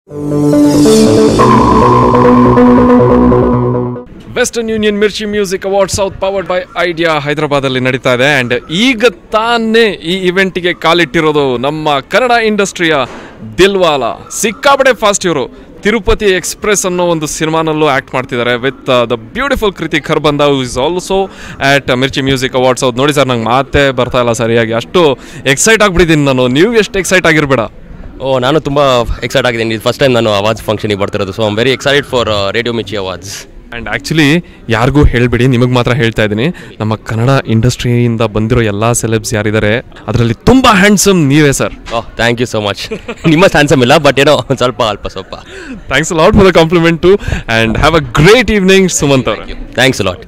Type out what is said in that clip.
western union Mirchi music award south powered by Idea ಹೈದರಾಬಾದಲ್ಲಿ ನಡೀತಾ ಇದೆ ಆ್ಯಂಡ್ ಈಗ ತಾನೇ ಈ ಇವೆಂಟಿಗೆ ಕಾಲಿಟ್ಟಿರೋದು ನಮ್ಮ ಕನ್ನಡ ಇಂಡಸ್ಟ್ರಿಯ ದಿಲ್ವಾಲ ಸಿಕ್ಕಾಪಡೆ ಫಾಸ್ಟ್ ಇವರು ತಿರುಪತಿ ಎಕ್ಸ್ಪ್ರೆಸ್ ಅನ್ನೋ ಒಂದು ಸಿನಿಮಾನಲ್ಲೂ ಆ್ಯಕ್ಟ್ ಮಾಡ್ತಿದ್ದಾರೆ with the beautiful Kriti Kharbanda is also at Mirchi music awards ಅವ್ರು ನೋಡಿ ಸರ್ ನಂಗೆ ಮಾತೇ ಬರ್ತಾ ಇಲ್ಲ ಸರಿಯಾಗಿ ಅಷ್ಟು ಎಕ್ಸೈಟ್ ಆಗಿಬಿಟ್ಟಿದ್ದೀನಿ ನಾನು ನೀವು ಎಷ್ಟು ಎಕ್ಸೈಟ್ ಆಗಿರಬೇಡ ಓ ನಾನು ತುಂಬ ಎಕ್ಸೈಟ್ ಆಗಿದ್ದೀನಿ ಇದು ಫಸ್ಟ್ ಟೈಮ್ ನಾನು ಅವಾರ್ಡ್ಸ್ ಫಂಕ್ಷನಿಗೆ ಬರ್ತಿರೋದು so I'm very excited for radio Mirchi awards and actually ಯಾರಿಗೂ ಹೇಳ್ಬಿಡಿ ನಿಮಗೆ ಮಾತ್ರ ಹೇಳ್ತಾ ಇದ್ದೀನಿ ನಮ್ಮ ಕನ್ನಡ ಇಂಡಸ್ಟ್ರಿಯಿಂದ ಬಂದಿರೋ ಎಲ್ಲ ಸೆಲೆಬ್ಸ್ ಯಾರಿದ್ದಾರೆ ಅದರಲ್ಲಿ ತುಂಬ ಹ್ಯಾಂಡ್ಸಮ್ ನೀವೇ sir oh thank you so much ನಿಮ್ಮ ಸ್ಯಾನ್ಸಮ್ ಇಲ್ಲ ಬಟ್ ಏನೋ ಒಂದು ಸ್ವಲ್ಪ ಅಲ್ಪ ಸ್ವಲ್ಪ thanks lot for the compliment too and have a great evening Sumanth ಅವರೇ ಥ್ಯಾಂಕ್ಸ್ ಲಾಟ್